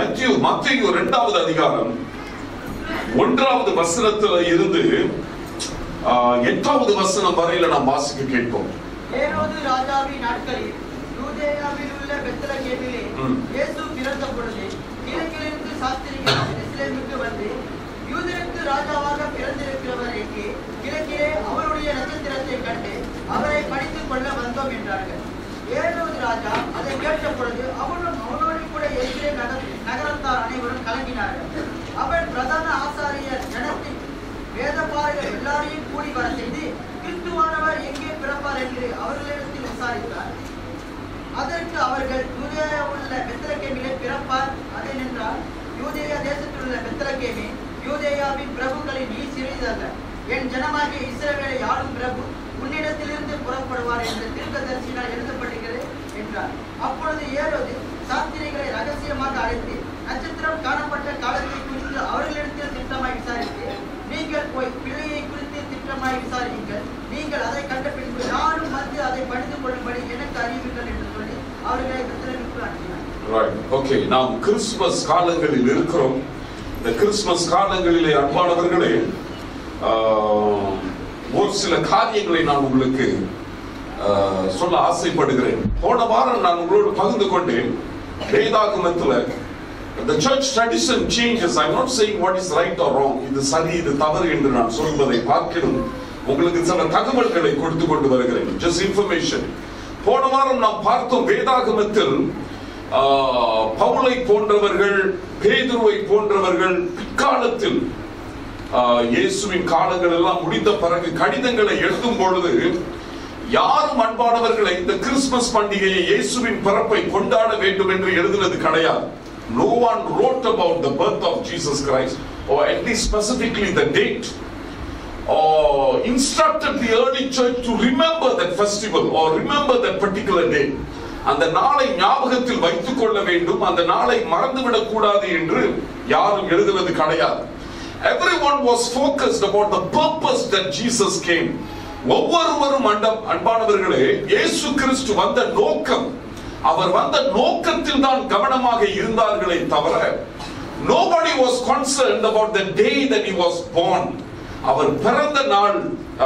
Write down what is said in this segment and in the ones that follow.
மத்திய மத்திய இரண்டாவது அதிகாரம் ஒன்றாவது வசனத்துல இருந்து ஆஹ், எட்டாவது வசனம் வரையில நாம் வாசிக்க கேட்போம் ஏரோது ராஜாவின் நாட்களில் யூதேயாவில் உள்ள பெத்லகேமிலே ம். இயேசு பிறந்த பொழுது கிழக்கிலிருந்து சாஸ்திரிகள் எருசலேமுக்கு வந்து யூதருக்கு ராஜாவாக பிறந்திருக்கிறவர் எங்கே கிழக்கிலே அவருடைய நட்சத்திரத்தை கண்டு அவரை படித்துக் கொள்ள வந்தோம் என்றார்கள் ஏரோது ராஜா அதை கேட்ட பொழுது அவனும் அவனோடு கூட எருசலேம் நகர நகரத்தார் அனைவரும் கலங்கினார்கள் அவன் பிரதான ஆசாரியர் ஜனத்தின் வேதபாரகர் எல்லாரையும் கூடி வர செய்து கிறிஸ்துவானவர் எங்கே பிறப்பார் என்று அவர்களிடத்தில் விசாரித்தார் அதற்கு அவர்கள் யூதேயா உள்ள பெத்தலகேமிலே பிறப்பார் அதேனென்றால் யூதேயா தேசத்தில் உள்ள பெத்தலகேமே யூதேயாவின் பிரபுக்களின் நீ சிறிதல்ல என் ஜனமாகிய இஸ்ரவேலை ஆளும் பிரபு உன்னிடத்திலிருந்து புறப்படுவார் என்று தீர்க்கதரிசினால் எழுதப்பட்டிருக்கிறது என்றார் அப்பொழுது ஏரோது சாஸ்திரிகளை ரகசியமாக அழைத்து நட்சத்திரம் காணப்பட்ட காலத்தை குறித்து அவர்களிடத்தில் திட்டமாய் விசாரித்து நீங்கள் போய் பிள்ளையை குறித்து திட்டமாய் விசாரியுங்கள் நீங்கள் அதை கண்ட பின்பு நானும் வந்து அதை படித்துக் கொள்ளும்படி எனக்கு அறிவிங்கள் என்று சொல்லி அவர்களை பெத்தலகேமுக்கு அனுப்பினார் Right. Okay, நாம் கிறிஸ்துமஸ் காலங்களில் இருக்கிறோம் இந்த கிறிஸ்துமஸ் காலங்களிலே அன்பானவர்களே ஆஹ், ஒரு சில காரியங்களை நான் உங்களுக்கு ஆஹ், சொல்ல ஆசைப்படுகிறேன் போன வாரம் நான் உங்களோடு பகிர்ந்து கொண்டேன் வேதாகமத்துல the church tradition changes i'm not saying what is right or wrong இது சரி இது தவறு என்று நான் சொல்வதை பார்க்கிறோம் உங்களுக்கு சில தகவல்களை கொடுத்து கொண்டு வருகிறேன் just information போன வாரம் நாம் பார்த்தோம் வேதாகமத்தில் ஆஹ், பவுலை போன்றவர்கள் பேதுருவை போன்றவர்கள் பிற்காலத்தில் ஆஹ், இயேசுவின் காலங்கள் எல்லாம் முடிந்த பிறகு கடிதங்களை எழுதும் பொழுது யாரும் அன்பானவர்களை இந்த கிறிஸ்துமஸ் பண்டிகையை இயேசுவின் பிறப்பை கொண்டாட வேண்டும் என்று எழுதினது கிடையாது no one wrote about the birth of jesus christ or at least specifically the date or instructed the early church to remember that festival or remember that particular day அந்த நாளை ஞாபகத்தில் வைத்துக் கொள்ள வேண்டும் அந்த நாளை மறந்துவிடக் கூடாது என்று யாரும் எழுதுவது கிடையாது everyone was focused about the purpose that jesus came ஒவ்வொருவரும் அண்டம் அன்பானவர்களே இயேசு கிறிஸ்து வந்த நோக்கம் அவர் வந்த நோக்கத்தில் தான் கவனமாக இருந்தார்களே தவிர nobody was concerned about the day that he was born அவர் பிறந்த நாள்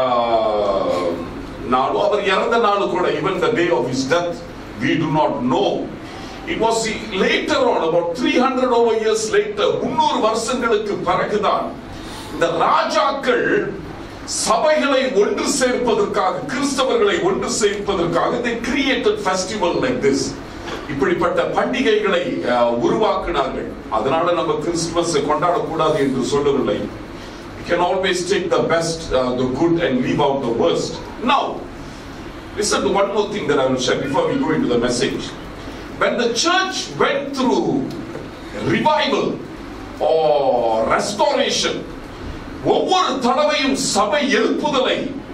ஆஹ், நாளோ அவர் இறந்த நாள் கூட even the day of his death we do not know it was later on about 300 over years later 300 வருஷங்களுக்கு பிறகுதான் இந்த ராஜாக்கள் சபைகளை ஒன்று சேர்ப்பதற்காக கிறிஸ்தவர்களை ஒன்று சேர்ப்பதற்காக they created festival like this இப்படிப்பட்ட பண்டிகைகளை அஹ், உருவாக்கினார்கள் அதனால நம்ம கிறிஸ்துமஸை கொண்டாடக்கூடாது என்று சொல்லவில்லை we can always take the best uh, the good and leave out the worst now listen to one more thing that i will share before we go into the message when the church went through revival or restoration ஒவ்வொரு தடவையும் சபை எழுப்புதலை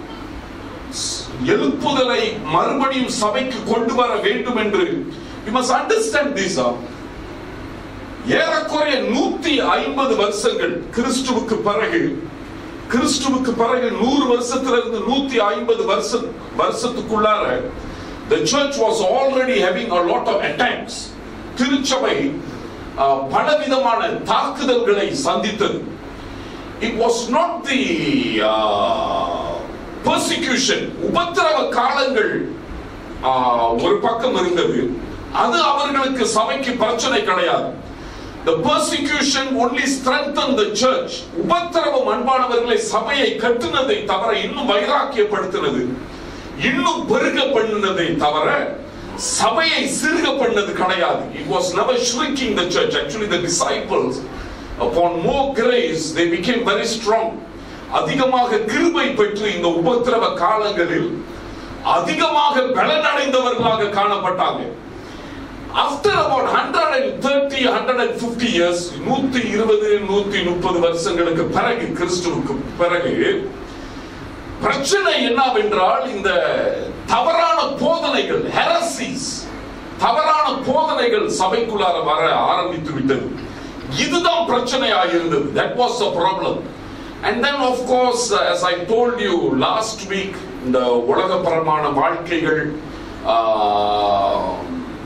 எழுப்புதலை மறுபடியும் சபைக்கு கொண்டு வர வேண்டும் என்று you must understand this ah. ஏறக்குறைய நூத்தி ஐம்பது வருஷங்கள் கிறிஸ்துவுக்கு பிறகு கிறிஸ்துவுக்கு பிறகு நூறு வருஷத்துல இருந்து நூத்தி ஐம்பது வருஷம் வருஷத்துக்குள்ளார the church was already having a lot of attacks திருச்சபை ஆஹ், பலவிதமான தாக்குதல்களை சந்தித்தது it was not the uh, persecution உபத்திரவ காலங்கள் ஆஹ், ஒரு பக்கம் இருந்தது அது அவர்களுக்கு சபைக்கு பிரச்சனை கிடையாது the persecution only strengthened the church உபத்திரவம் அன்பானவர்களை சபையை கட்டுனதை தவிர இன்னும் வைராக்கியப்படுத்தினது இன்னும் பெருக பண்ணினதை தவிர சபையை சிறுக பண்ணது கிடையாது it was never shrinking the church actually the disciples upon more grace they became very strong அதிகமாக கிருபை பெற்று இந்த உபத்திரவ காலங்களில் அதிகமாக பலனடைந்தவர்களாக காணப்பட்டாங்க after about 130 150 years நூத்தி இருபது நூத்தி முப்பது வருஷங்களுக்கு பிறகு கிறிஸ்துவுக்கு பிறகு பிரச்சனை என்னவென்றால் இந்த தவறான போதனைகள் heresies தவறான போதனைகள் சபைக்குள்ளார வர ஆரம்பித்து விட்டது இதுதான் பிரச்சனையாக இருந்தது that was the problem and then of course as i told you last week இந்த உலகபரமான வாழ்க்கைகள் ஆஹ்,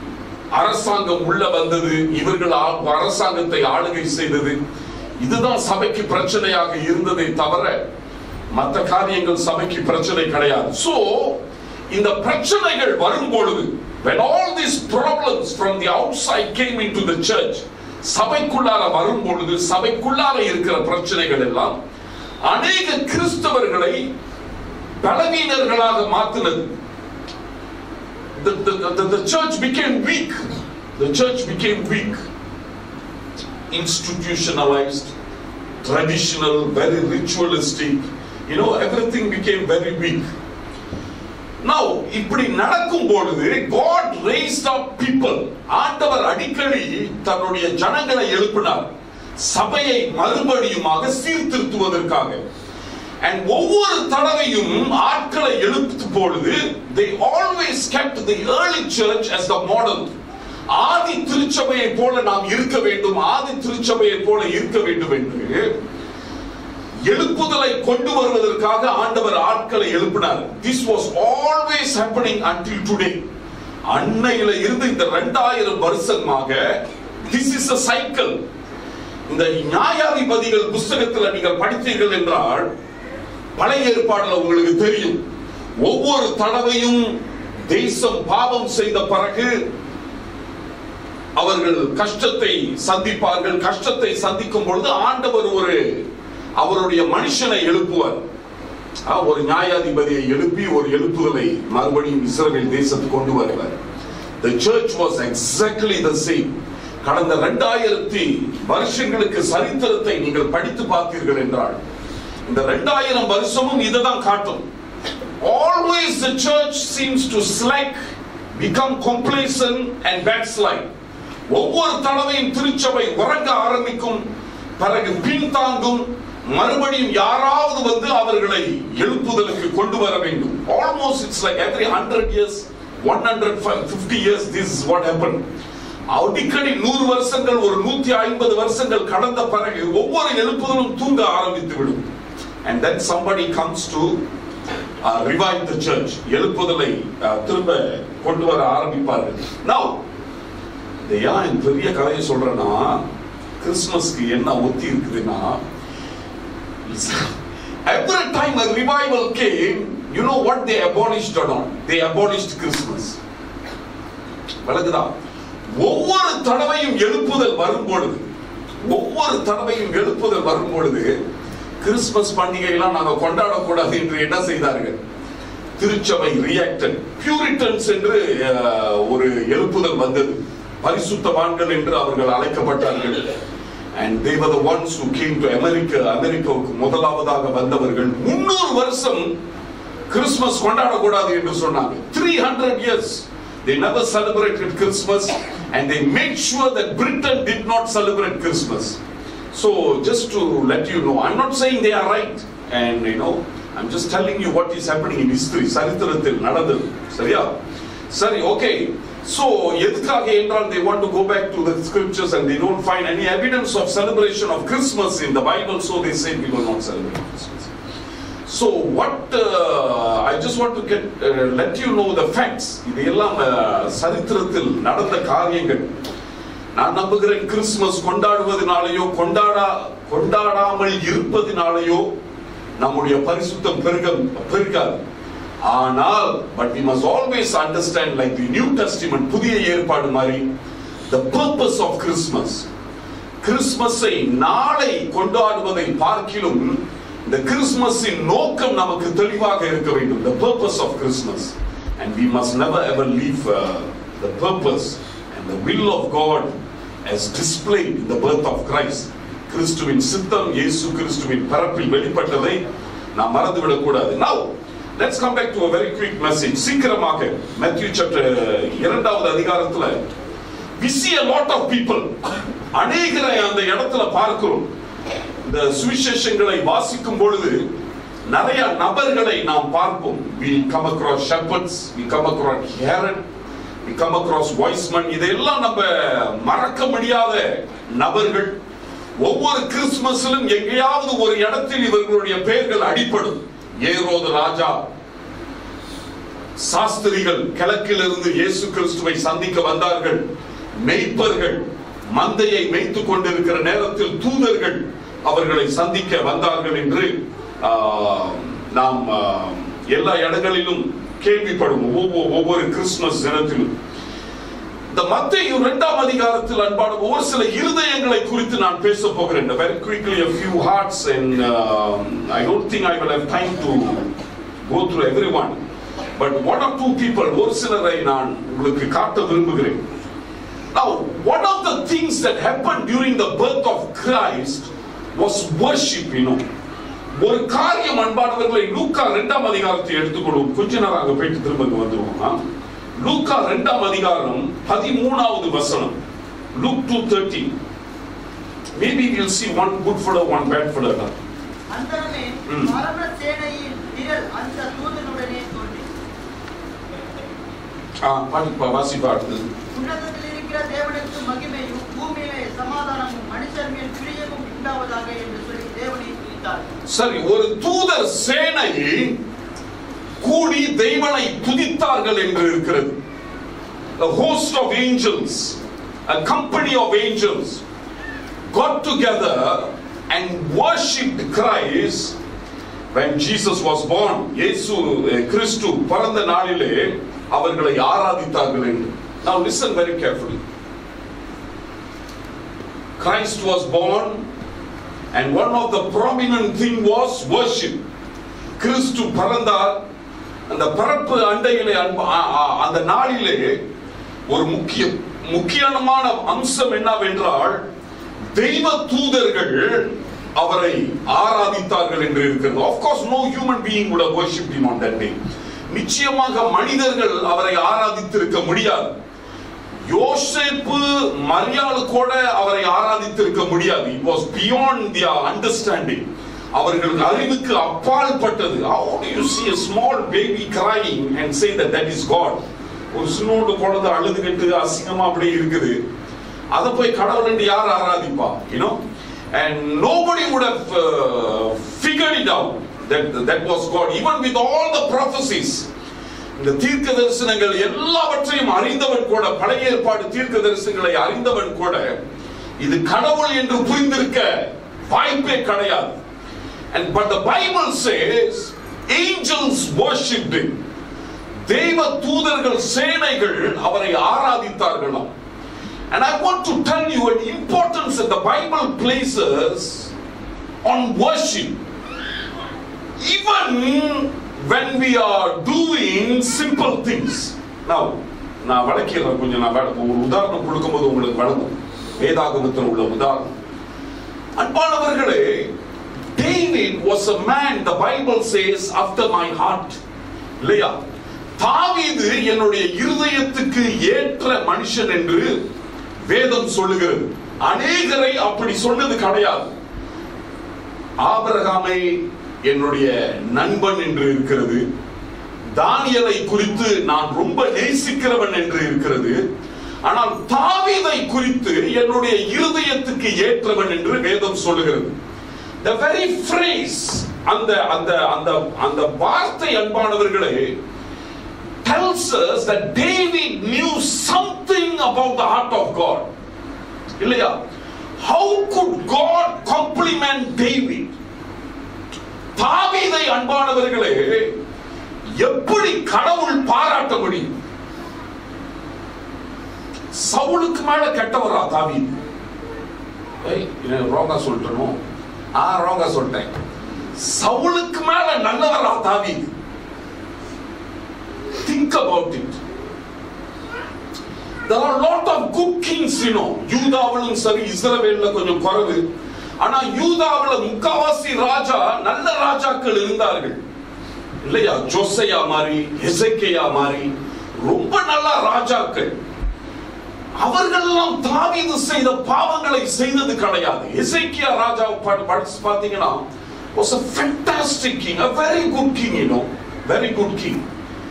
அரசாங்கம் உள்ள வந்தது இவர்கள் ஆ- அரசாங்கத்தை ஆளுகை செய்தது இதுதான் சபைக்கு பிரச்சனையாக இருந்ததை தவிர மற்ற காரியங்கள் சபைக்கு பிரச்சனை கிடையாது சோ இந்த பிரச்சனைகள் வரும் பொழுது when all these problems from the outside came into the church சபைக்குள்ளார வரும் பொழுது சபைக்குள்ளார இருக்கிற பிரச்சனைகள் எல்லாம் அநேக கிறிஸ்தவர்களை பலவீனர்களாக மாற்றினது the, the, the, the church became weak. The church became weak. Institutionalized, traditional, very ritualistic. You know, everything became very weak. Now, இப்படி நடக்கும் பொழுது God raised up people. ஆண்டவர் அடிக்கடி தன்னுடைய ஜனங்களை எழுப்பினார் சபையை மறுபடியுமாக சீர்திருத்துவதற்காக and ஒவ்வொரு தடவையும் ஆட்களை எழுப்பும் பொழுது they always kept the early church as the model ஆதி திருச்சபையை போல நாம் இருக்க வேண்டும் ஆதி திருச்சபையை போல இருக்க வேண்டும் என்று எழுப்புதலை கொண்டு வருவதற்காக ஆண்டவர் ஆட்களை எழுப்பினார் this was always happening until today அன்னையில இருந்து இந்த ரெண்டாயிரம் வருஷமாக this is a cycle இந்த நியாயாதிபதிகள் புஸ்தகத்தில் நீங்கள் படித்தீர்கள் என்றால் பழைய ஏற்பாடுல உங்களுக்கு தெரியும் ஒவ்வொரு தடவையும் தேசம் பாவம் செய்த பிறகு அவர்கள் கஷ்டத்தை சந்திப்பார்கள் கஷ்டத்தை சந்திக்கும் பொழுது ஆண்டவர் ஒரு அவருடைய மனுஷனை எழுப்புவார் ஆ, ஒரு நியாயாதிபதியை எழுப்பி ஒரு எழுப்புதலை மறுபடியும் இஸ்ரவேல் தேசத்துக்கு கொண்டு வருவார் the church was exactly the same கடந்த ரெண்டாயிரத்தி வருஷங்களுக்கு சரித்திரத்தை நீங்கள் படித்து பார்த்தீர்கள் என்றால் இந்த ரெண்டாயிரம் வருஷமும் இதுதான் காட்டும் always the church seems to slack become complacent and backslide ஒவ்வொரு தடவையும் திருச்சபை உறங்க ஆரம்பிக்கும் பிறகு பின்தாங்கும் மறுபடியும் யாராவது வந்து அவர்களை எழுப்புதலுக்கு கொண்டு வர வேண்டும் almost it's like every hundred years one hundred fifty years this is what happen அடிக்கடி நூறு வருஷங்கள் ஒரு நூத்தி ஐம்பது வருஷங்கள் கடந்த பிறகு ஒவ்வொரு எழுப்புதலும் தூங்க ஆரம்பித்து விடும் and then somebody comes to uh, revive the church எழுப்புதலை uh, திரும்ப கொண்டு வர ஆரம்பிப்பார்கள் now இந்த ஏன் இந்த பெரிய கதையை சொல்றேன்னா கிறிஸ்துமஸ்க்கு என்ன ஒத்தி இருக்குதுன்னா every time a revival came you know what they abolished or not they abolished christmas விளக்குதா ஒவ்வொரு தடவையும் எழுப்புதல் வரும் பொழுது ஒவ்வொரு தடவையும் எழுப்புதல் வரும் பொழுது கிறிஸ்துமஸ் பண்டிகையெல்லாம் நாங்க கொண்டாடக்கூடாது என்று என்ன செய்தார்கள் திருச்சபை ரியாக்டட் பியூரிட்டன்ஸ் என்று அஹ், ஒரு எழுப்புதல் வந்தது பரிசுத்தவான்கள் என்று அவர்கள் அழைக்கப்பட்டார்கள் and they were the ones who came to America அமெரிக்காவுக்கு முதலாவதாக வந்தவர்கள் முன்னூறு வருஷம் கிறிஸ்துமஸ் கொண்டாடக்கூடாது என்று சொன்னாங்க 300 years they never celebrated Christmas and they made sure that Britain did not celebrate Christmas so just to let you know I'm not saying they are right and you know I'm just telling you what is happening in history சரித்திரத்தில் நடந்தது சரியா சரி okay so எதுக்காக என்றால் they want to go back to the scriptures and they don't find any evidence of celebration of Christmas in the Bible so they say we will not celebrate Christmas So what uh, I just want to get uh, let you know the facts. இது எல்லாம் uh, சரித்திரத்தில் நடந்த காரியங்கள் நான் நம்புகிறேன் Christmas கொண்டாடுவதனாலேயோ கொண்டாடா கொண்டாடாமல் இருப்பதினாலேயோ நம்முடைய பரிசுத்தம் பெருக பெருகாது ஆனால் but we must always understand like the New Testament புதிய ஏற்பாடு மாதிரி the purpose of Christmas கிறிஸ்மஸை நாளை கொண்டாடுவதை பார்க்கிலும் இந்த கிறிஸ்மஸின் நோக்கம் நமக்கு தெளிவாக இருக்க வேண்டும் the purpose of Christmas and we must never ever leave uh, the purpose and the will of God as displayed in the birth of Christ கிறிஸ்துவின் சித்தம் இயேசு கிறிஸ்துவின் பரப்பில் வெளிப்பட்டதை நாம் மறந்துவிடக் கூடாது now let's come back to a very quick message சீக்கிரமாக Matthew chapter இரண்டாவது அதிகாரத்துல we see a lot of people அநேகரை அந்த இடத்துல பார்க்கிறோம் இந்த சுவிசேஷங்களை வாசிக்கும் பொழுது நிறைய நபர்களை நாம் பார்ப்போம் we come across shepherds we come across Herod we come across wise men இதெல்லாம் நம்ம மறக்க முடியாத நபர்கள் ஒவ்வொரு கிறிஸ்துமஸிலும் எங்கேயாவது ஒரு இடத்தில் இவர்களுடைய பெயர்கள் அடிப்படும் ஏரோது ராஜா சாஸ்திரிகள் கிழக்கிலிருந்து இயேசு கிறிஸ்துவை சந்திக்க வந்தார்கள் மெய்ப்பர்கள் மந்தையை மேய்த்துக் கொண்டிருக்கிற நேரத்தில் தூதர்கள் அவர்களை சந்திக்க வந்தார்கள் என்று ஆஹ், நாம் ஆஹ், எல்லா இடங்களிலும் கேள்விப்படும் ஒவ்வொரு ஒவ்வொரு கிறிஸ்துமஸ் தினத்திலும் இந்த மத்தேயு இரண்டாம் அதிகாரத்தில் அன்பான ஒரு சில இருதயங்களை குறித்து நான் பேச போகிறேன் very quickly a few hearts and um, I don't think I will have time to go through everyone but one or two people ஒரு சிலரை நான் உங்களுக்கு காட்ட விரும்புகிறேன் now one of the things that happened during the birth of Christ was worship you know ஒரு காரியம் அன்பானவர்களை லூக்கா இரண்டாம் அதிகாரத்தை எடுத்துக்கொள்வோம் கொஞ்ச நேரம் அங்க போயிட்டு திரும்ப இங்க வந்துருவோம் ஆ? லூக்கா இரண்டாம் அதிகாரம் பதிமூணாவது வசனம் Luke two thirty maybe will see one good future one bad future அந்தரமே ம். பரம சேனையின் திரள் அந்த தூதனுடனே தோன்றி பாட்டு வாசிப்பா அடுத்தது உன்னதத்தில் இருக்கிற தேவனுக்கு மகிமையும் பூமியிலே சமாதானமும் மனுஷர் மேல் பிரியமும் உண்டாவதாக என்று சொல்லி தேவனை துதித்தார் சரி ஒரு தூதர் சேனை கூடி தெய்வனை துதித்தார்கள் என்று இருக்கிறது a host of angels a company of angels got together and worshipped Christ when Jesus was born இயேசு அஹ், கிறிஸ்து பிறந்த நாளிலே அவர்களை ஆராதித்தார்கள் என்று now listen very carefully Christ was born and one of the prominent thing was worship கிறிஸ்து பிறந்தார் அந்த பிறப்பு அண்டையிலே அன்ப- ஆ- ஆ- அந்த நாளிலே ஒரு முக்கிய முக்கியமான அம்சம் என்னவென்றால் தெய்வ தூதர்கள் அவரை ஆராதித்தார்கள் என்று இருக்கிறது of course no human being would have worshipped him on that day நிச்சயமாக மனிதர்கள் அவரை ஆராதித்திருக்க முடியாது யோசேப்பு மரியாள் கூட அவரை ஆராதித்திருக்க முடியாது it was beyond their understanding அவர்கள் அறிவுக்கு அப்பால் பட்டது how do you see a small baby crying and say that that is god ஒரு சின்னோண்டு குழந்தை அழுதுகிட்டு அசிங்கமா அப்படியே இருக்குது அதை போய் கடவுள் என்று யார் ஆராதிப்பா you know and nobody would have uh, figured it out that that was god even with all the prophecies இந்த தீர்க்க தரிசனங்கள் எல்லாவற்றையும் அறிந்தவன் கூட பழைய ஏற்பாடு தீர்க்க தரிசனங்களை அறிந்தவன் கூட இது கடவுள் என்று புரிந்திருக்க வாய்ப்பே கிடையாது and but the bible says angels worshipped him தெய்வ தூதர்கள் சேனைகள் அவரை ஆராதித்தார்களாம் and i want to tell you an importance that the bible places on worship even when we are doing simple things now நான் வழக்கிடுறேன் கொஞ்சம் நான் விள- ஒரு உதாரணம் கொடுக்கும்போது உங்களுக்கு வழங்கும் வேதாகமத்தில் உள்ள உதாரணம் அன்பானவர்களே David was a man the Bible says after my heart இல்லையா தாவீது என்னுடைய இருதயத்துக்கு ஏற்ற மனுஷன் என்று வேதம் சொல்லுகிறது அநேகரை அப்படி சொன்னது கிடையாது ஆபிரகாமை என்னுடைய நண்பன் என்று இருக்கிறது தானியலை குறித்து நான் ரொம்ப நேசிக்கிறவன் என்று இருக்கிறது ஆனால் தாவீதை குறித்து என்னுடைய இருதயத்துக்கு ஏற்றவன் என்று வேதம் சொல்லுகிறது the very phrase அந்த அந்த அந்த அந்த வார்த்தை அன்பானவர்களே tells us that David knew something about the heart of God இல்லையா how could God compliment David தாவீதை அன்பானவர்களே எப்படி கடவுள் பாராட்ட முடியும் சவுலுக்கு மேல கெட்டவரா தாவீது ஏய் ரோங்கா சொல்லிட்டனும் ஆ ரோங்கா சொல்லிட்டேன் சவுலுக்கு மேல நல்லவரா தாவீது think about it there are a lot of good kings you know யூதாவிலும் சரி இஸ்ரவேல்ல கொஞ்சம் குறைவு ஆனா யூதாவுல முக்காவாசி ராஜா நல்ல ராஜாக்கள் இருந்தார்கள் இல்லையா ஜோசையா மாதிரி எசேக்கியா மாதிரி ரொம்ப நல்ல ராஜாக்கள் அவர்களெல்லாம் தாவீது செய்த பாவங்களை செய்தது கிடையாது எசேக்கியா ராஜா படிச்சு பாத்தீங்கன்னா was a fantastic king a very good king you know very good king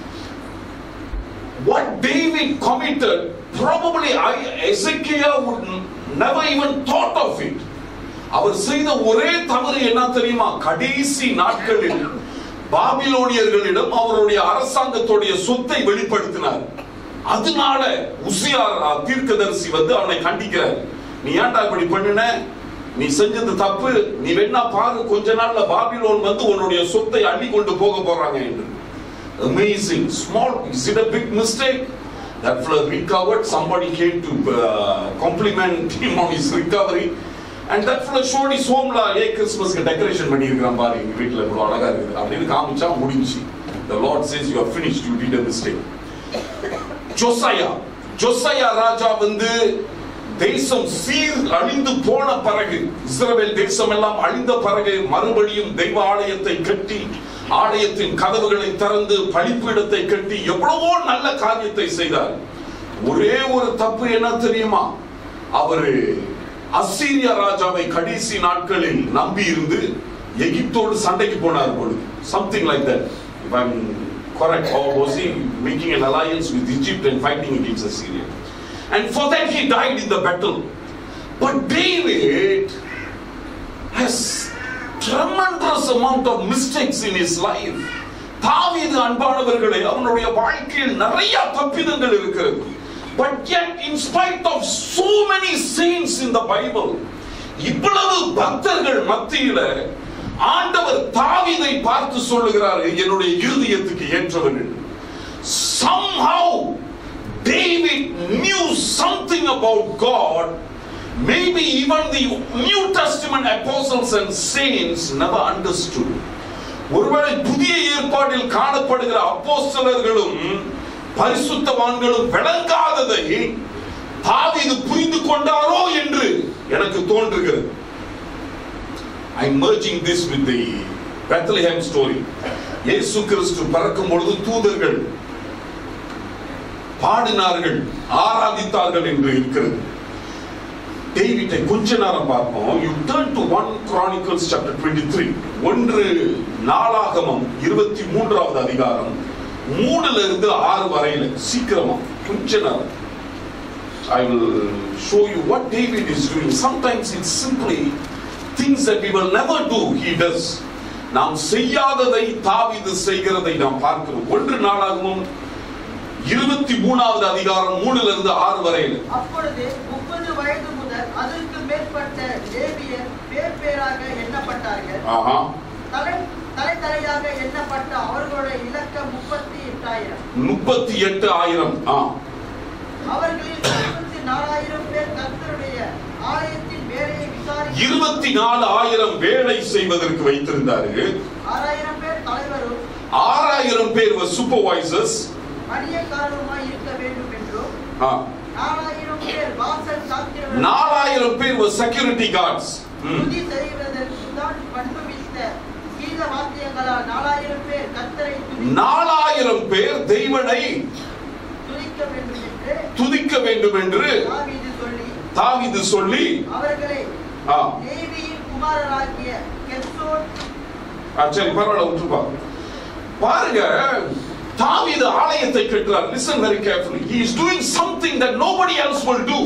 what David committed probably I, Ezekiel would never even thought of it அவர் செய்த ஒரே தவறு என்ன தெரியுமா கடைசி நாட்களில் பாபிலோனியர்களிடம் அவருடைய அரசாங்கத்துடைய சொத்தை வெளிப்படுத்தினார் அதனால உசியா தீர்க்கதரிசி வந்து அவனை கண்டிக்கிறார் நீ ஏன்டா இப்படி பண்ணின நீ செஞ்சது தப்பு நீ வேணா பாரு கொஞ்ச நாள்ல பாபிலோன் வந்து உன்னுடைய சொத்தை அள்ளி கொண்டு போக போறாங்க என்று amazing small is it a big mistake that fellow recovered somebody came to uh, compliment him on his recovery and that fellow showed his home la ஏ கிறிஸ்மஸ்க்கு டெக்கரேஷன் பண்ணி இருக்கிறான் பாரு எங்க வீட்ல இவ்வளவு அழகா இருக்குது அப்படின்னு காமிச்சா முடிஞ்சு the lord says you are finished you did a mistake ஜோசையா ஜோசையா ராஜா வந்து தேசம் சீர் அழிந்து போன பிறகு இஸ்ரவேல் தேசம் எல்லாம் அழிந்த பிறகு மறுபடியும் தெய்வ ஆலயத்தை கட்டி ஆலயத்தின் கதவுகளை திறந்து பலிப்பீடத்தை கட்டி எவ்வளவோ நல்ல காரியத்தை செய்தார் ஒரே ஒரு தப்பு என்ன தெரியுமா அவரு அசீரியா ராஜாவை கடைசி நாட்களில் நம்பி இருந்து எகிப்தோடு சண்டைக்கு போனார் பொழுது something like that if i'm correct or was he making an alliance with egypt and fighting against assyria and for that he died in the battle but david has tremendous amount of mistakes in his life தாவீது அன்பானவர்களே அவனுடைய வாழ்க்கையில் நிறைய தப்பிதங்கள் இருக்கிறது but yet in spite of so many saints in the bible இவ்வளவு பக்தர்கள் மத்தியில ஆண்டவர் தாவீதை பார்த்து சொல்லுகிறார் என்னுடைய இருதயத்துக்கு ஏற்றவன் என்று. somehow David knew something about God maybe even the New Testament apostles and saints never understood ஒருவேளை புதிய ஏற்பாட்டில் காணப்படுகிற அப்போஸ்தலர்களும் பரிசுத்தவான்களும் விளங்காததை தாவீது புரிந்து கொண்டாரோ என்று எனக்கு தோன்றுகிறது I'm merging this with the Bethlehem story. இயேசு கிறிஸ்து பிறக்கும் பொழுது தூதர்கள் பாடினார்கள் ஆராதித்தார்கள் என்று இருக்கிறது டேவிட்டை கொஞ்ச நேரம் பார்ப்போம் you turn to one Chronicles chapter twenty three ஒன்று நாளாகமம் இருபத்தி மூன்றாவது அதிகாரம் மூணுல இருந்து ஆறு வரையில சீக்கிரமா கொஞ்ச நேரம் I will show you what David is doing. Sometimes it's simply things that we will never do, he does. நாம் செய்யாததை தாவீது செய்கிறதை நாம் பார்க்கிறோம் ஒன்று நாளாகவும் இருபத்தி மூணாவது அதிகாரம் மூணுல இருந்து ஆறு வரையில அப்பொழுது முப்பது வயது முதல் அதற்கு மேற்பட்ட லேவியர் பேர் பேராக எண்ணப்பட்டார்கள் ஆஹா தலை தலை தலையாக எண்ணப்பட்ட அவர்களுடைய இலக்கம் முப்பத்தி எட்டாயிரம் முப்பத்தி எட்டு ஆயிரம் ஆ அவர்களில் இருபத்தி நாலாயிரம் பேர் கர்த்தருடைய ஆலயத்தின் வேலையை விசாரிக்க இருபத்தி நாலு ஆயிரம் வேலை செய்வதற்கு வைத்திருந்தாரு ஆறாயிரம் பேர் தலைவரும் ஆறாயிரம் பேர் சூப்பர்வைசர்ஸ் மணியக்காரருமாய் இருக்க வேண்டும் என்றும் நாலாயிரம் பேர் வாசல் காக்கிறவர்கள் நாலாயிரம் பேர் செக்யூரிட்டி கார்ட்ஸ் துதி செய்வதற்கு தான் பண்ணுவித்த கீத வாத்தியங்களால் நாலாயிரம் பேர் கர்த்தரை துதி- நாலாயிரம் பேர் தெய்வனை துதிக்க வேண்டும் என்று துதிக்க வேண்டும் என்று தாவீது சொல்லி தாவீது சொல்லி அவர்களை ஆ, லேவியின் குமாரராகிய கெர்சோன் ஆ, சரி பரவாயில்ல விட்டுப்பா பாருங்க தாவீது ஆலயத்தை கட்டுறார் listen very carefully he is doing something that nobody else will do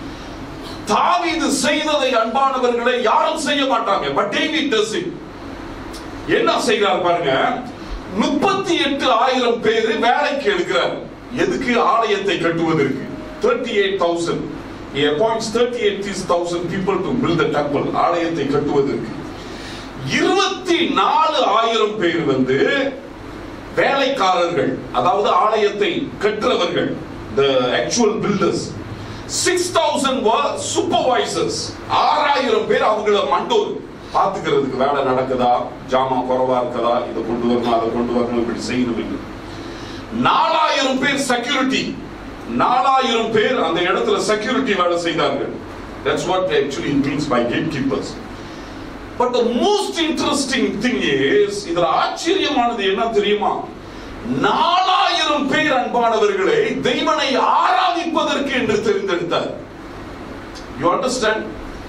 தாவீது செய்ததை அன்பானவர்களை யாரும் செய்ய மாட்டாங்க பட் டேவிட் does it என்ன செய்கிறார் பாருங்க முப்பத்தி எட்டு ஆயிரம் பேர் வேலைக்கு எடுக்கிறார் எதுக்கு ஆலயத்தை கட்டுவதற்கு thirty eight thousand he appoints 38,000 people to build the temple ஆலயத்தை கட்டுவதற்கு இருபத்தி நாலு ஆயிரம் பேர் வந்து வேலைக்காரர்கள் அதாவது ஆலயத்தை கற்றவர்கள் the actual builders six thousand supervisors ஆறாயிரம் பேர் அவங்கள மண்டோர் பாத்துக்கிறதுக்கு வேலை நடக்குதா ஜாமா குறைவா இருக்குதா இதை கொண்டு வரணும் அதை கொண்டு வரணும் இப்படி செய்யணும் இல்லை நாலாயிரம் பேர் செக்யூரிட்டி நாலாயிரம் பேர் அந்த இடத்துல செக்யூரிட்டி வேலை செய்தார்கள் that's what actually it means by gatekeepers but the most interesting thing is இதுல ஆச்சரியமானது என்ன தெரியுமா நாலாயிரம் பேர் அன்பானவர்களை தெய்வனை ஆராதிப்பதற்கு என்று தெரிந்தெடுத்தார் யூ அண்டர்ஸ்டாண்ட்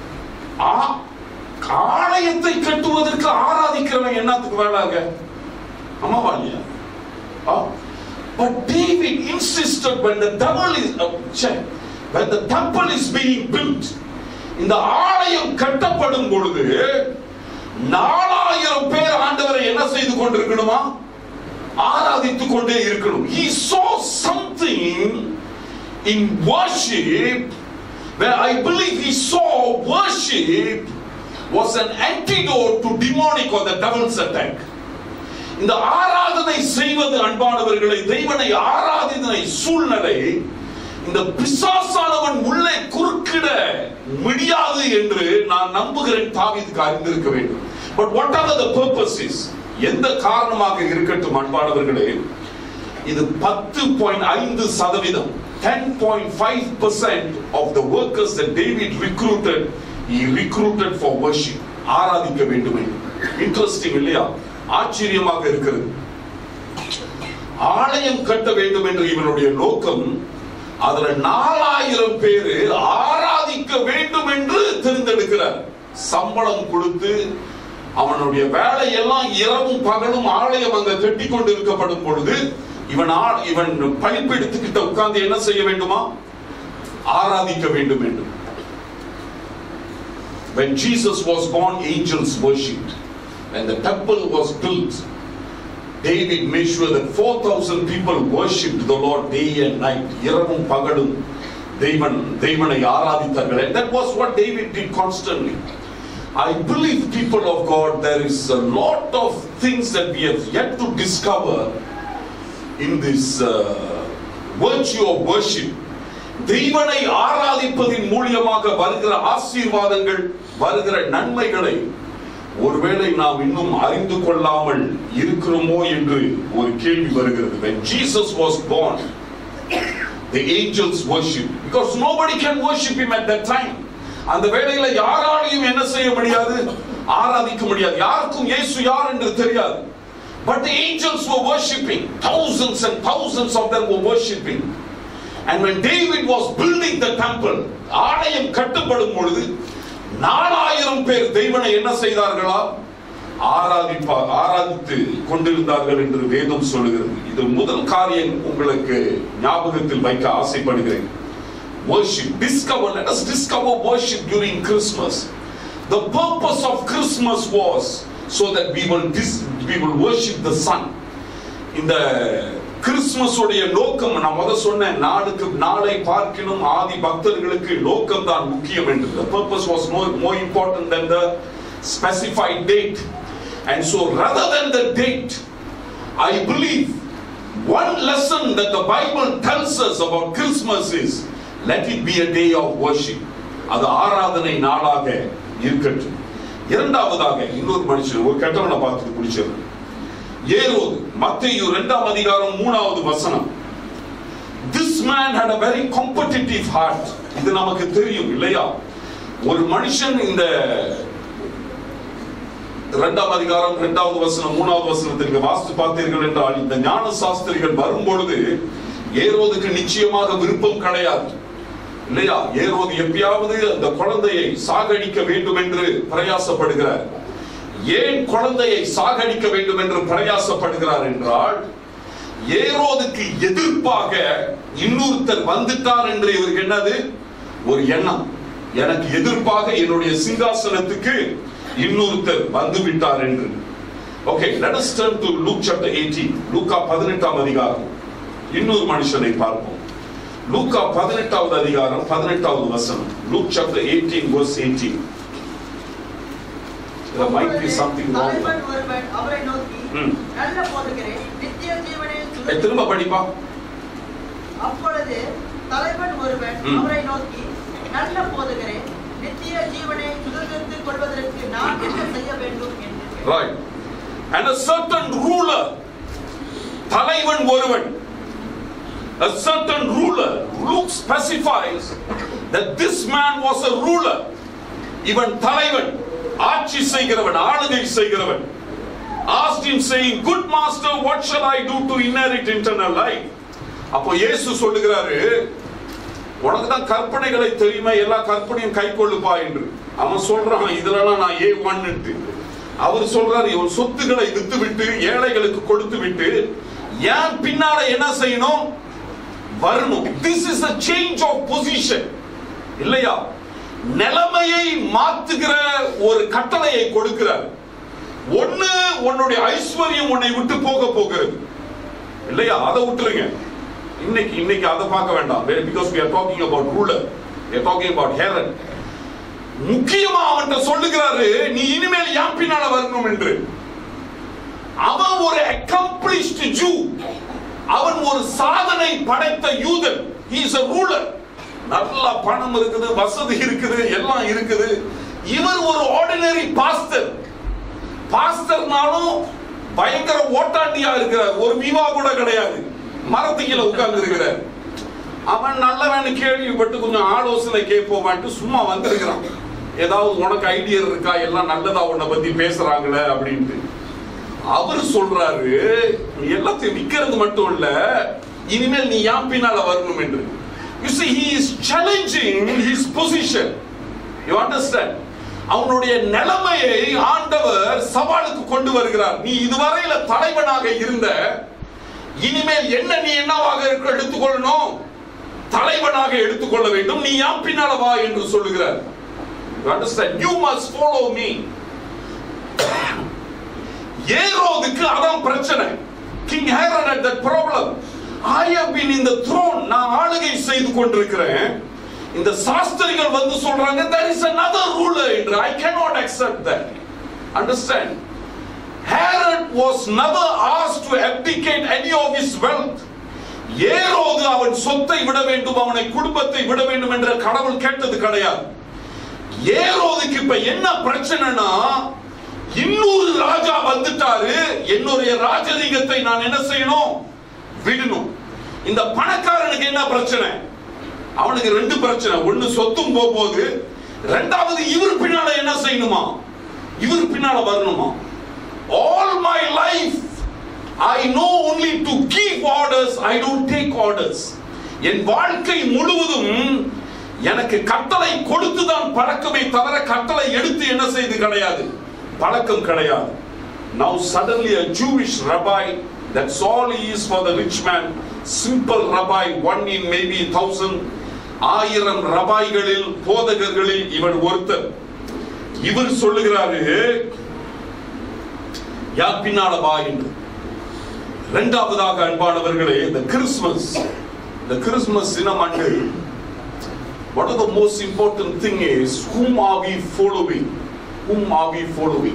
ஆலயத்தை கட்டுவதற்கு ஆராதிக்கிறவன் என்னத்துக்கு வேலாங்க ஆமாவா இல்லையா But David insisted when the devil is uh, check, when the temple is being built இந்த ஆலயம் கட்டப்படும் பொழுது நாலாயிரம் பேர் ஆண்டவரை என்ன செய்து கொண்டிருக்கணுமா ஆராதித்துக் கொண்டே இருக்கணும் he saw something in worship where I believe he saw worship was an antidote to demonic or the devil's attack இந்த ஆராதனை செய்வது அன்பானவர்களை தெய்வனை ஆராதனை சூழ்நிலை இந்த பிசாசானவன் உள்ளே குறுக்கிட முடியாது என்று நான் நம்புகிறேன் தாவீதுக்கு அறிந்திருக்க வேண்டும் but what are the purposes எந்த காரணமாக இருக்கட்டும் அன்பானவர்களே இது பத்து பாயிண்ட் ஐந்து சதவீதம் ten point five percent of the workers David recruited he recruited for worship ஆராதிக்க வேண்டுமே இன்ட்ரெஸ்டிங் இல்லையா ஆச்சரியமாக இருக்கிறது ஆலயம் கட்ட வேண்டும் என்று இவனுடைய நோக்கம் அதுல நாலாயிரம் பேரு ஆராதிக்க வேண்டும் என்று தெரிந்தெடுக்கிறார் சம்பளம் கொடுத்து அவனுடைய வேலையெல்லாம் இரவும் பகலும் ஆலயம் அங்க கட்டி கொண்டிருக்கப்படும் பொழுது இவன் ஆ- இவன் பழிப்பெடுத்துக்கிட்ட உட்கார்ந்து என்ன செய்ய வேண்டுமா ஆராதிக்க வேண்டும் என்று When Jesus was born, angels worshipped. When the temple was built, David made sure that 4,000 people worshipped the Lord day and night. இரவும் பகலும் தெய்வன் தெய்வனை ஆராதித்தார்கள் and that was what David did constantly. I believe people of God there is a lot of things that we have yet to discover in this uh, virtue of worship. தெய்வனை ஆராதிப்பதின் மூலியமாக வருகிற ஆசீர்வாதங்கள் வருகிற நன்மைகளை ஒருவேளை நாம் இன்னும் அறிந்து கொள்ளாமல் இருக்கிறோமோ என்று ஒரு கேள்வி வருகிறது when jesus was born the angels worship because nobody can worship him at that time அந்த வேளையில யாராலையும் என்ன செய்ய முடியாது ஆராதிக்க முடியாது யாருக்கும் இயேசு யார் என்று தெரியாது but the angels were worshiping thousands and thousands of them were worshiping and when david was building the temple ஆலயம் கட்டப்படும் பொழுது நாலாயிரம் பேர் தெய்வனை என்ன செய்தார்களா ஆராதிப்பா ஆராதித்து கொண்டிருந்தார்கள் என்று வேதம் சொல்லுகிறது இது முதல் காரியம் உங்களுக்கு ஞாபகத்தில் வைக்க ஆசைப்படுகிறேன் worship discover let us discover worship during christmas the purpose of christmas was so that we will dis, we will worship the sun இந்த கிறிஸ்துமஸ் உடைய நோக்கம் நான் முத சொன்னேன் நாளுக்கு நாளை பார்க்கினும் ஆதி பக்தர்களுக்கு நோக்கம் தான் முக்கியம் என்று the purpose was more more important than the specified date and so rather than the date i believe one lesson that the bible tells us about christmas is let it be a day of worship அது ஆராதனை நாளாக இருக்கட்டும் இரண்டாவதாக இன்னொரு மனுஷன் ஒரு கெட்டவனை பார்த்துட்டு பிடிச்சது ஏரோது மத்தேயு இரண்டாம் அதிகாரம் மூணாவது வசனம் this man had a very competitive heart இது நமக்கு தெரியும் இல்லையா ஒரு மனுஷன் இந்த இரண்டாம் அதிகாரம் இரண்டாவது வசனம் மூணாவது வசனத்திற்கு வாஸ்து பார்த்தீர்கள் என்றால் இந்த ஞான சாஸ்திரிகள் வரும்பொழுது ஏரோதுக்கு நிச்சயமாக விருப்பம் கிடையாது இல்லையா ஏரோது எப்பயாவது அந்த குழந்தையை சாகடிக்க வேண்டும் என்று பிரயாசப்படுகிறார் ஏன் குழந்தையை சாகடிக்க வேண்டும் என்று பிரயாசப்படுகிறார் என்றால் ஏரோதுக்கு எதிர்ப்பாக இன்னொருத்தர் வந்துட்டார் என்று இவருக்கு என்னது ஒரு எண்ணம் எனக்கு எதிர்ப்பாக என்னுடைய சிங்காசனத்துக்கு இன்னொருத்தர் வந்து விட்டார் என்று okay let us turn to Luke chapter 18 லூக்கா 18ஆம் அதிகாரம் இன்னொரு மனுஷனை பார்ப்போம் லூக்கா 18வது அதிகாரம் 18வது வசனம் Luke chapter 18 verse 18 there might be something wrong தலைவன் ஒருவன் அவரை நோக்கி ம். நல்ல போதுகிறே நித்திய ஜீவனை ஏய், சுதந்திர- திரும்ப படிப்பா அப்பொழுது தலைவன் ஒருவன் ம். அவரை நோக்கி நல்ல போதுகிறே நித்திய ஜீவனை சுதந்திரத்துக் கொள்வதற்கு நான் என்ன செய்ய வேண்டும் என்று கேட்டான். Right. And a certain ruler, தலைவன் ஒருவன், a certain ruler, Luke specifies that this man was a ruler. இவன் தலைவன், ஆட்சி செய்கிறவன், ஆளுகை செய்கிறவன். Asked him saying, good master, what shall I do to inherit eternal life? அப்போ இயேசு சொல்லுகிறாரு உனக்கு தான் கற்பனைகளை தெரியுமா எல்லா கற்பனையும் கை கொள்ளுப்பா என்று அவன் சொல்றான் இதுலலாம் நான் ஏ ஒன்னுட்டு அவர் சொல்றாரு இவன் சொத்துக்களை வித்து விட்டு ஏழைகளுக்கு கொடுத்து விட்டு ஏன் பின்னால என்ன செய்யணும் வரணும் this is a change of position இல்லையா நிலைமையை மாத்துகிற ஒரு கட்டளையை கொடுக்கிறார் ஒண்ணு உன்னுடைய ஐஸ்வர்யம் உன்னை விட்டு போக போகிறது இல்லையா அதை விட்டுருங்க இன்னைக்கு இன்னைக்கு அதை பார்க்க வேண்டாம் because we are talking about ruler we are talking about Herod முக்கியமா அவன்கிட்ட சொல்லுகிறாரு நீ இனிமேல் என் பின்னால வரணும் என்று அவன் ஒரு accomplished Jew அவன் ஒரு சாதனை படைத்த யூதன் he is a ruler நல்ல பணம் இருக்குது வசதி இருக்குது எல்லாம் இருக்குது இவர் ஒரு ஆர்டினரி பாஸ்டர் பாஸ்டர்னாலும் பயங்கர ஓட்டாண்டியா இருக்கிறார் ஒரு விவா கூட கிடையாது மரத்து கீழே உட்கார்ந்து இருக்கிறார் அவன் நல்லவன்னு கேள்விப்பட்டு கொஞ்சம் ஆலோசனை கேட்போமான்ட்டு சும்மா வந்திருக்கிறான் ஏதாவது உனக்கு ஐடியா இருக்கா எல்லாம் நல்லதா உன்னை பத்தி பேசுறாங்களே அப்படின்ட்டு அவர் சொல்றாரு நீ எல்லாத்தையும் விக்கிறது மட்டும் இல்ல இனிமேல் நீ யான் பின்னால வரணும் என்று you see he is challenging his position you understand அவனுடைய நிலைமையை ஆண்டவர் சவாலுக்கு கொண்டு வருகிறார் நீ இதுவரையில தலைவனாக இருந்த இனிமேல் என்ன நீ என்னவாக இருக்க எடுத்துக்கொள்ளணும் தலைவனாக எடுத்துக்கொள்ள வேண்டும் நீ யான் பின்னால வா என்று சொல்லுகிறார் you understand you must follow me ஏரோதுக்கு அதான் பிரச்சனை king Herod had that problem I have been in the throne நான் ஆளுகை செய்து கொண்டிருக்கிறேன் இந்த சாஸ்திரிகள் வந்து சொல்றாங்க there is another ruler என்று I cannot accept that understand Herod was never asked to abdicate any of his wealth ஏரோது அவன் சொத்தை விட வேண்டும் அவனை குடும்பத்தை விட வேண்டும் என்ற கடவுள் கேட்டது கிடையாது ஏரோதுக்கு இப்ப என்ன பிரச்சனைனா இன்னொரு ராஜா வந்துட்டாரு என்னுடைய ராஜரீகத்தை நான் என்ன செய்யணும் விடணும் இந்த பணக்காரனுக்கு என்ன பிரச்சனை அவனுக்கு ரெண்டு பிரச்சனை ஒண்ணு சொத்தும் போகுது ரெண்டாவது இவர் பின்னால என்ன செய்யணுமா இவர் பின்னால வரணுமா all my life I know only to keep orders I don't take orders என் வாழ்க்கை முழுவதும் எனக்கு கட்டளை கொடுத்து தான் பழக்கமே தவிர கட்டளை எடுத்து என்ன செய்து கிடையாது பழக்கம் கிடையாது now suddenly a jewish rabbi that's all he is for the rich man simple rabbi one in maybe thousand ஆயிரம் ரபாய்களில் போதகர்களில் இவன் ஒருத்தர் இவர் சொல்லுகிறாரு யா பின்னால வா என்று இரண்டாவதாக அன்பானவர்களே இந்த கிறிஸ்மஸ் இந்த கிறிஸ்மஸ் தினமன்று what are the most important thing is whom are we following whom are we following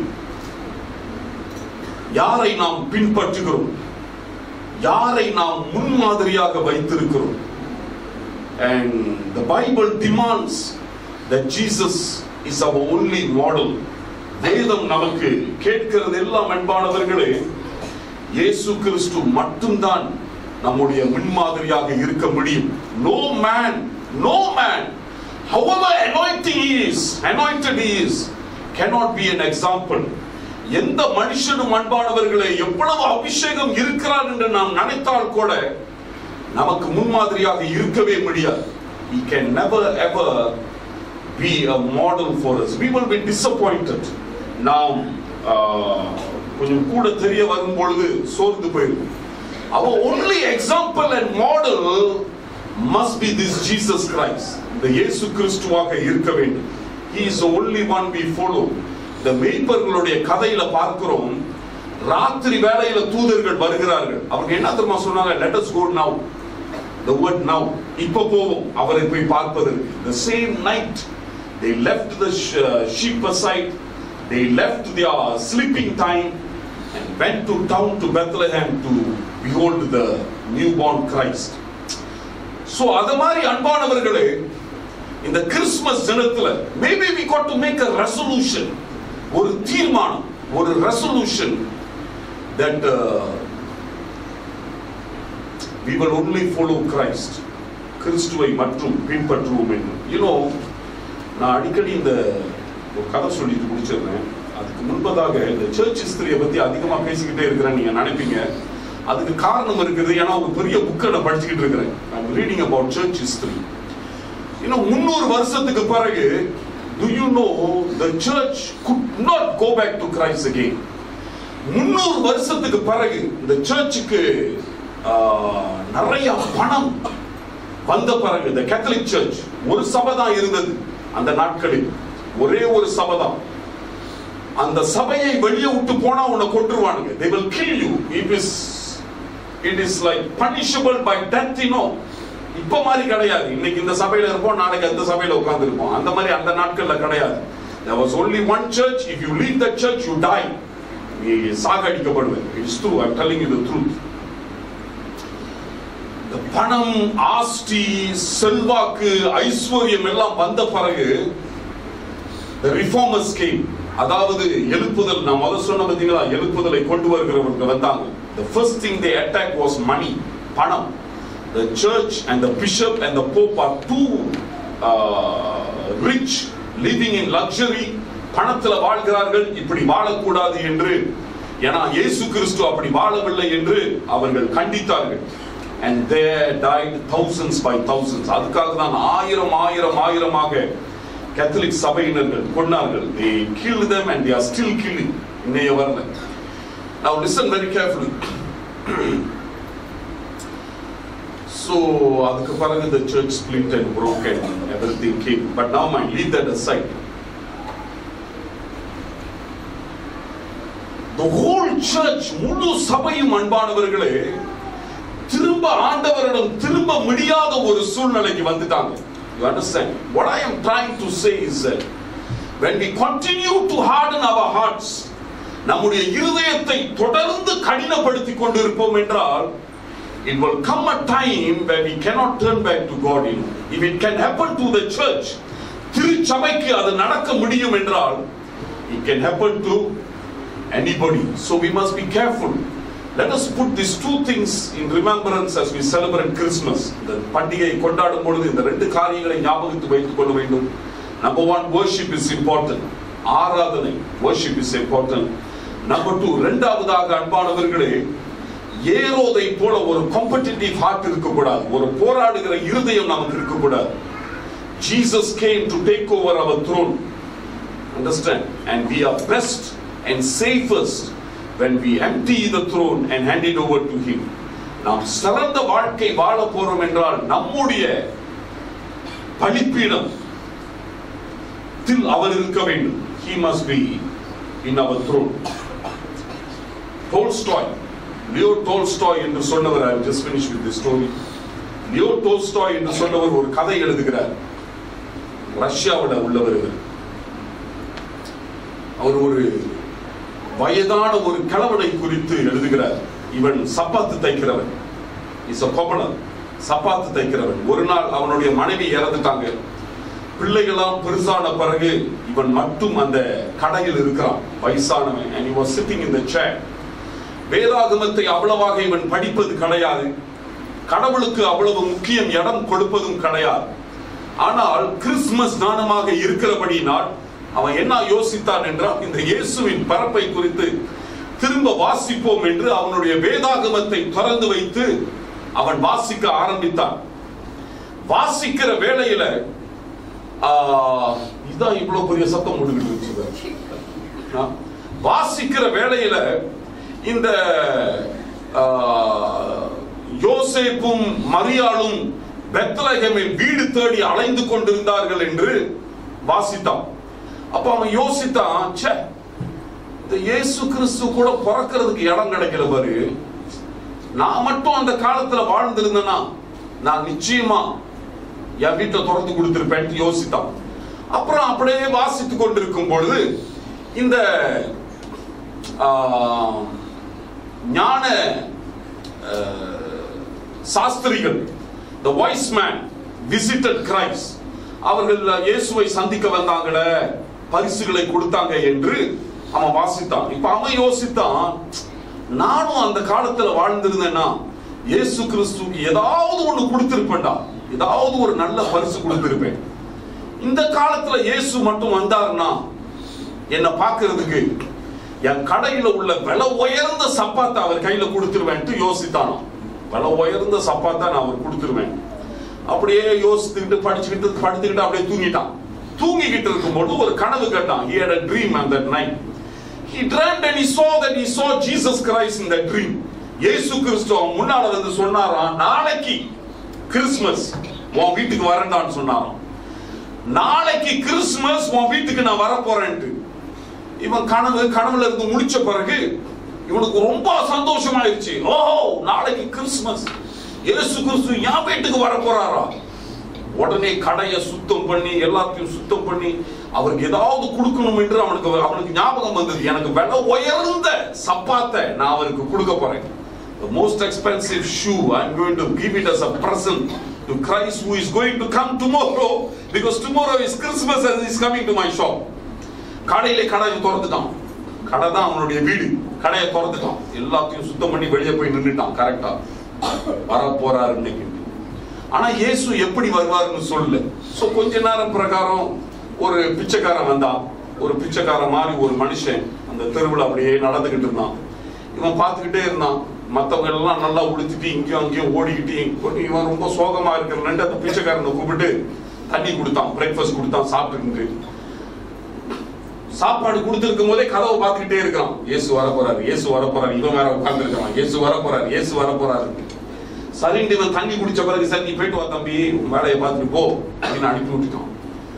யாரை நாம் பின்பற்றுகிறோம் யாரை நாம் முன்மாதிரியாக வைத்திருக்கிறோம் and the bible demands that jesus is our only model வேதம் நமக்கு கேட்கிறது எல்லாம் அன்பானவர்களே இயேசு கிறிஸ்து மட்டும்தான் நம்முடைய முன்மாதிரியாக இருக்க முடியும் no man no man however anointing he is anointed he is cannot be an example எந்த மனுஷனும் அன்பானவர்களே எவ்வளவு அபிஷேகம் இருக்கிறார் என்று நாம் நினைத்தால் கூட நமக்கு முன்மாதிரியாக இருக்கவே முடியாது he can never ever be a model for us we will be disappointed நாம் ஆஹ், கொஞ்சம் கூட தெரிய வரும் பொழுது சோர்ந்து போயிருக்கும் our only example and model must be this Jesus Christ இந்த இயேசு கிறிஸ்துவாக இருக்க வேண்டும் he is the only one we follow இந்த மேய்ப்பர்களுடைய கதையில பார்க்கிறோம் ராத்திரி வேளையில தூதர்கள் வருகிறார்கள் அவங்க என்ன தெரியுமா சொன்னாங்க let us go now the word now இப்ப போவோம் அவரை போய் பார்ப்பதற்கு the same night they left the sh- uh, sheep aside they left their sleeping time and went to town to Bethlehem to behold the newborn Christ so அத மாதிரி அன்பானவர்களே இந்த Christmas தினத்துல maybe we got to make a resolution ஒரு தீர்மானம் ஒரு resolution that uh, we will only follow Christ கிறிஸ்துவை மற்றும் பின்பற்றுவோம் என்று you know நான் அடிக்கடி இந்த ஒரு கதை சொல்லிட்டு முடிச்சிடுறேன் அதுக்கு முன்பதாக இந்த சர்ச் ஹிஸ்டரியை பத்தி அதிகமா பேசிக்கிட்டே இருக்கிறேன் நீங்க நினைப்பீங்க அதுக்கு காரணம் இருக்குது ஏன்னா ஒரு பெரிய புக்கை நான் படிச்சுக்கிட்டு இருக்கிறேன் I'm reading about church history இன்னும் முன்னூறு வருஷத்துக்கு பிறகு do you know the church could not go back to Christ again முன்னூறு வருஷத்துக்கு பிறகு இந்த சர்ச்சுக்கு நிறைய பணம் வந்த பிறகு இந்த கேத்தலிக் சர்ச் ஒரு சபை தான் இருந்தது அந்த நாட்களில் ஒரே ஒரு சபை தான் அந்த சபையை வெளியே விட்டு போனா உன்னை கொன்றுவானுங்க they will kill you it is it is like punishable by death you know இப்ப மாதிரி கிடையாது இன்னைக்கு இந்த சபையில இருப்போம் நாளைக்கு அந்த சபையில உட்கார்ந்து இருப்போம் அந்த மாதிரி அந்த நாட்கள்ல கிடையாது there was only one church if you leave that church you die நீ சாகடிக்கப்படுவேன் it's true I'm telling you the truth இந்த பணம் ஆஸ்தி செல்வாக்கு ஐஸ்வர்யம் எல்லாம் வந்த பிறகு the reformers came அதாவது எழுப்புதல் நான் முதல் சொன்ன பார்த்தீங்களா எழுப்புதலை கொண்டு வருகிறவர்கள் வந்தாங்க the first thing they attacked was money பணம் the church and the bishop and the pope are too uh, rich living in luxury பணத்துல வாழ்கிறார்கள் இப்படி வாழக்கூடாது என்று ஏன்னா இயேசு கிறிஸ்து அப்படி வாழவில்லை என்று அவர்கள் கண்டித்தார்கள் and there died thousands by thousands அதுக்காக தான் ஆயிரம் ஆயிரம் ஆயிரமாக கேத்தலிக் சபையினர்கள் கொண்டார்கள் they killed them and they are still killing இன்னைய வரல now listen very carefully so அதுக்கு பிறகு the church split and broke and everything came but now mind leave that aside the whole church முழு சபையும் அன்பானவர்களே திரும்ப ஆண்டவரிடம் திரும்ப முடியாத ஒரு சூழ்நிலைக்கு வந்துட்டாங்க you understand what i am trying to say is that when we continue to harden our hearts நம்முடைய இருதயத்தை தொடர்ந்து கடினப்படுத்திக் கொண்டிருப்போம் என்றால் it will come a time where we cannot turn back to God you know. if it can happen to the church திருச்சபைக்கு அது நடக்க முடியும் என்றால் it can happen to anybody so we must be careful let us put these two things in remembrance as we celebrate christmas இந்த பண்டிகை கொண்டாடும் பொழுது இந்த ரெண்டு காரியங்களை ஞாபகத்தில் வைத்துக் கொள்ள வேண்டும் number one worship is important ஆராதனை worship is important number two இரண்டாவதாக அன்பானவர்களே ஏரோதை போல ஒரு காம்படிட்டிவ் ஹார்ட் இருக்கக்கூடாது ஒரு போராடுகிற இருதயம் நமக்கு இருக்கக்கூடாது Jesus came to take over our throne understand and we are best and safest when we empty the throne and hand it over to him நாம் சிறந்த வாழ்க்கை வாழ போறோம் என்றால் நம்முடைய பலிப்பீடம் தில் அவர் இருக்க வேண்டும் he must be in our throne Tolstoy Leo Tolstoy என்று சொன்னவர் I just finished with this story Leo Tolstoy என்று சொன்னவர் ஒரு கதை எழுதுகிறார் ரஷ்யாவில் உள்ளவர் இவர் அவர் ஒரு வயதான ஒரு கிழவனை குறித்து எழுதுகிறார் இவன் சப்பாத்து தைக்கிறவன் இஸ் a cobbler சப்பாத்து தைக்கிறவன் ஒரு நாள் அவனுடைய மனைவி இறந்துட்டாங்க பிள்ளைகளாம் பெருசான பிறகு இவன் மட்டும் அந்த கடையில் இருக்கிறான் வயசானவன் and he was sitting in the chair வேதாகமத்தை அவ்வளவாக இவன் படிப்பது கிடையாது கடவுளுக்கு அவ்வளவு முக்கியம் இடம் கொடுப்பதும் கிடையாது ஆனால் கிறிஸ்துமஸ் தானமாக இருக்கிறபடியினால் அவன் என்ன யோசித்தான் என்றால் இந்த இயேசுவின் பரப்பை குறித்து திரும்ப வாசிப்போம் என்று அவனுடைய வேதாகமத்தை திறந்து வைத்து அவன் வாசிக்க ஆரம்பித்தான் வாசிக்கிற வேளையில ஆ, இதான் இவ்வளவு பெரிய சத்தம் முடிக்கிட்டு வாசிக்கிற வேளையில இந்த ஆ, யோசேப்பும் மரியாளும் பெத்லகேமில் வீடு தேடி அலைந்து கொண்டிருந்தார்கள் என்று வாசித்தான் அப்ப அவன் யோசித்தான் ச்சே இந்த இயேசு கிறிஸ்து கூட பிறக்கிறதுக்கு இடம் கிடைக்கல பாரு நான் மட்டும் அந்த காலத்துல வாழ்ந்திருந்தேனா நான் நிச்சயமா என் வீட்டை திறந்து கொடுத்திருப்பேன் யோசித்தான் அப்புறம் அப்படியே வாசித்துக் கொண்டிருக்கும் பொழுது இந்த ஆ, ஞான ஆ, சாஸ்திரிகள் the wise man visited Christ அவர்கள் இயேசுவை சந்திக்க வந்தாங்களே பரிசுகளை கொடுத்தாங்க என்று அவன் வாசித்தான் இப்ப அவன் யோசித்தான் நானும் அந்த காலத்துல வாழ்ந்திருந்தேன்னா இயேசு கிறிஸ்துக்கு ஏதாவது ஒண்ணு கொடுத்திருப்பேன்டா ஏதாவது ஒரு நல்ல பரிசு கொடுத்திருப்பேன் இந்த காலத்துல இயேசு மட்டும் வந்தாருன்னா என்ன பார்க்கிறதுக்கு என் கடையில உள்ள விலை உயர்ந்த சப்பாத்தை அவர் கையில கொடுத்துருவேன்ட்டு யோசித்தானாம் விலை உயர்ந்த சப்பாத்தை நான் அவர் கொடுத்துருவேன் அப்படியே யோசித்துக்கிட்டு படிச்சுக்கிட்டு படுத்துக்கிட்டு அப்படியே தூங்கிட்டான் தூங்கிக்கிட்டு இருக்கும்போது ஒரு கனவு கண்டான் he had a dream on that night he dreamed and he saw that he saw Jesus Christ in that dream இயேசு கிறிஸ்து அவன் முன்னால வந்து சொன்னாராம் நாளைக்கு கிறிஸ்மஸ் உன் வீட்டுக்கு வரேன்டான்னு சொன்னாராம் நாளைக்கு கிறிஸ்மஸ் உன் வீட்டுக்கு நான் வர போறேன்ட்டு இவன் கனவு கனவுல இருந்து முழிச்ச பிறகு இவனுக்கு ரொம்ப சந்தோஷமாயிருச்சு ஓஹோ நாளைக்கு கிறிஸ்துமஸ் இயேசு கிறிஸ்து என் வீட்டுக்கு வர போறாரா உடனே கடையை சுத்தம் பண்ணி எல்லாத்தையும் சுத்தம் பண்ணி அவருக்கு ஏதாவது கொடுக்கணும் என்று அவனுக்கு அவனுக்கு ஞாபகம் வந்தது எனக்கு விலை உயர்ந்த சப்பாத்தை நான் அவருக்கு கொடுக்க போறேன் the most expensive shoe i'm going to give it as a present to christ who is going to come tomorrow because tomorrow is christmas and he is coming to my shop கடையில கடையை திறந்துட்டான் கடை தான் அவனுடைய வீடு கடையை திறந்துட்டான் எல்லாத்தையும் சுத்தம் பண்ணி வெளியே போய் நின்னுட்டான் கரெக்டா வர போறாரு இன்னைக்கு ஆனா இயேசு எப்படி வருவாருன்னு சொல்லல சோ கொஞ்ச நேரம் பிரகாரம் ஒரு பிச்சைக்காரன் வந்தான் ஒரு பிச்சைக்காரன் மாதிரி ஒரு மனுஷன் அந்த தெருவில் அப்படியே நடந்துகிட்டு இருந்தான் இவன் பார்த்துக்கிட்டே இருந்தான் மத்தவங்க எல்லாம் நல்லா உடுத்திட்டு இங்கேயும் அங்கேயும் ஓடிக்கிட்டு இவன் ரொம்ப சோகமா இருக்கிற அந்த பிச்சைக்காரனை கூப்பிட்டு தண்ணி கொடுத்தான் பிரேக்ஃபாஸ்ட் கொடுத்தான் சாப்பிட்டு சாப்பாடு கொடுத்திருக்கும் போதே கதவை பார்த்துக்கிட்டே இருக்கிறான் இயேசு வர போறாரு இயேசு வர போறாரு இவன் வேற உட்கார்ந்து இருக்கான் இயேசு வர போறாரு இயேசு வர போறாரு சரின்ட்டு இவன் தண்ணி குடிச்ச பிறகு சரி நீ போயிட்டு வா தம்பி உன் வேலையை பார்த்துட்டு போ அப்படின்னு அனுப்பி விட்டுட்டான்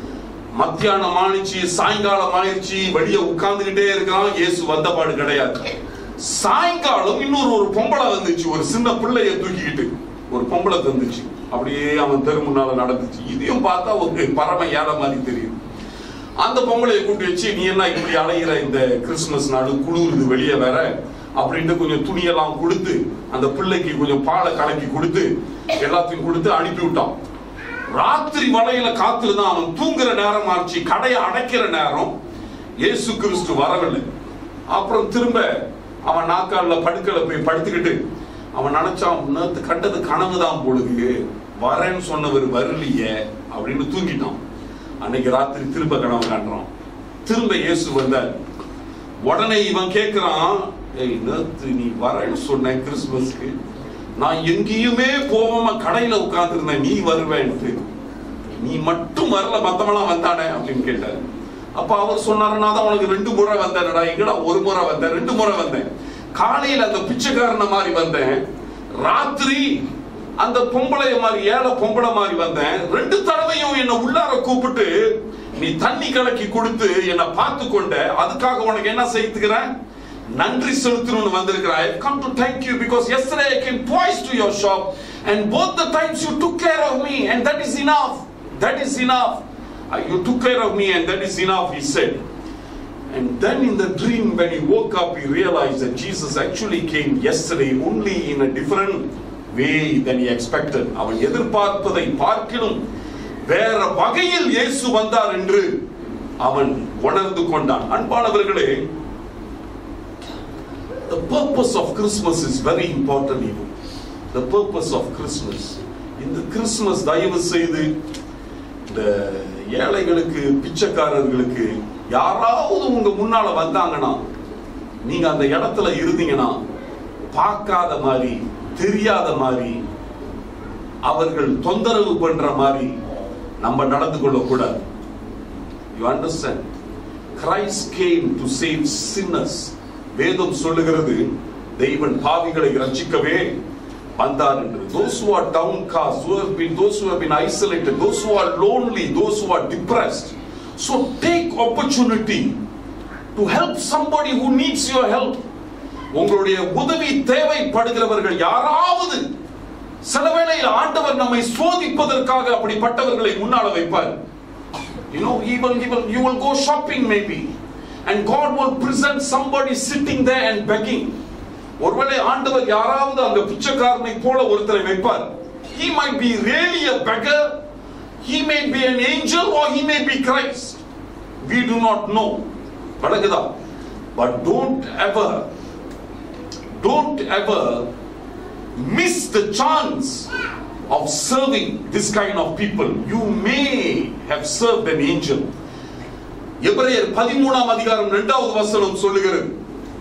மத்தியானம் ஆணிச்சு சாயங்காலம் ஆயிடுச்சு வெளியே உட்கார்ந்துகிட்டே இருக்கான் இயேசு வந்தபாடு கிடையாது சாயங்காலம் இன்னொரு ஒரு பொம்பளை வந்துச்சு ஒரு சின்ன பிள்ளைய தூக்கிக்கிட்டு ஒரு பொம்பளை தந்துச்சு அப்படியே அவன் தெரு முன்னால நடந்துச்சு இதையும் பார்த்தா ஒரு பரம ஏழை மாதிரி தெரியும் அந்த பொம்பளையை கூட்டி வச்சு நீ என்ன இப்படி அலையிற இந்த கிறிஸ்துமஸ் நாடு குளிருது வெளியே வேற அப்படின்ட்டு கொஞ்சம் துணியெல்லாம் கொடுத்து அந்த பிள்ளைக்கு கொஞ்சம் பாலை கலக்கி கொடுத்து எல்லாத்தையும் கொடுத்து அனுப்பி விட்டான் ராத்திரி வலையில காத்திருந்தான் அவன் தூங்குற நேரம் ஆச்சு கடையை அடைக்கிற நேரம் இயேசு கிறிஸ்து வரவில்லை அப்புறம் திரும்ப அவன் நாக்கால படுக்கல போய் படுத்துக்கிட்டு அவன் நினைச்சான் நேத்து கண்டது கனவுதான் பொழுது வரேன்னு சொன்னவர் வரலையே அப்படின்னு தூங்கிட்டான் அன்னைக்கு ராத்திரி திரும்ப கனவு காண்றான் திரும்ப இயேசு வந்தார் உடனே இவன் கேட்கிறான் ஏய் நேத்து நீ வரேன்னு சொன்ன கிறிஸ்துமஸ்க்கு நான் எங்கேயுமே போகாம கடையில உட்கார்ந்துருந்தேன் நீ வருவேன்ட்டு நீ மட்டும் வரல மத்தவெல்லாம் வந்தானே அப்படின்னு கேட்டாரு அப்ப அவர் சொன்னாரு நான் தான் உனக்கு ரெண்டு முறை வந்தேன்டா எங்கடா ஒரு முறை வந்தேன் ரெண்டு முறை வந்தேன் காலையில அந்த பிச்சைக்காரன மாதிரி வந்தேன் ராத்திரி அந்த பொம்பளை மாதிரி ஏழை பொம்பளை மாதிரி வந்தேன் ரெண்டு தடவையும் என்ன உள்ளார கூப்பிட்டு நீ தண்ணி கலக்கி கொடுத்து என்னை பார்த்து கொண்ட அதுக்காக உனக்கு என்ன செய்துக்கிறேன் நன்றி செலுத்தணும்னு வந்திருக்கிறேன் I come to thank you because yesterday I came twice to your shop and both the times you took care of me and that is enough that is enough Uh, you took care of me and that is enough he said and then in the dream when he woke up he realized that Jesus actually came yesterday only in a different way than he expected அவன் எதிர்பார்ப்பதை பார்க்கிலும் வேற வகையில் இயேசு வந்தார் என்று அவன் உணர்ந்து கொண்டான் அன்பானவர்களே The purpose of Christmas is very important you know. The purpose of Christmas. இந்த கிறிஸ்துமஸ் தயவு செய்து இந்த ஏழைகளுக்கு பிச்சைக்காரர்களுக்கு யாராவது உங்க முன்னால வந்தாங்கன்னா நீங்க அந்த இடத்துல இருந்தீங்கன்னா பார்க்காத மாதிரி தெரியாத மாதிரி அவர்கள் தொந்தரவு பண்ற மாதிரி நம்ம நடந்து கொள்ளக்கூடாது you understand Christ came to save sinners வேதம் சொல்லுகிறது தெய்வன் பாவிகளை ரட்சிக்கவே வந்தார் என்று those who are downcast who have been those who have been isolated those who are lonely those who are depressed so take opportunity to help somebody who needs your help உங்களுடைய உதவி தேவைப்படுகிறவர்கள் யாராவது சில வேளையில் ஆண்டவர் நம்மை சோதிப்பதற்காக அப்படிப்பட்டவர்களை முன்னால வைப்பார் you know he will, he will you will go shopping maybe and god will present somebody sitting there and begging ஒருவேளை ஆண்டவர் யாராவது அங்க பிச்சைக்காரனை போல ஒருத்தரை வைப்பார் he might be really a beggar he may be an angel or he may be christ we do not know விளக்குதா but don't ever don't ever miss the chance of serving this kind of people you may have served an angel எபிரேயர் பதிமூணாம் அதிகாரம் இரண்டாவது வசனம் சொல்லுகிறது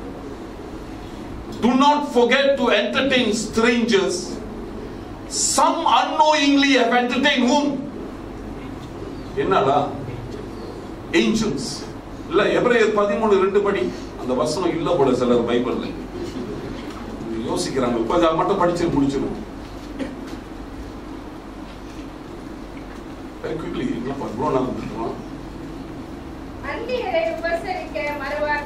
do not forget to entertain strangers some unknowingly have entertained whom என்னடா angels இல்ல எபிரேயர் பதிமூணு ரெண்டு படி அந்த வசனம் இல்ல போல சிலர் பைபிள்ல யோசிக்கிறாங்க கொஞ்சம் அதை மட்டும் படிச்சு முடிச்சிடும் வெரி குவிக்லி இவ்வளோ நேரம் விட்டுருவோம் அந்நியரை உபசரிக்க மறவாதே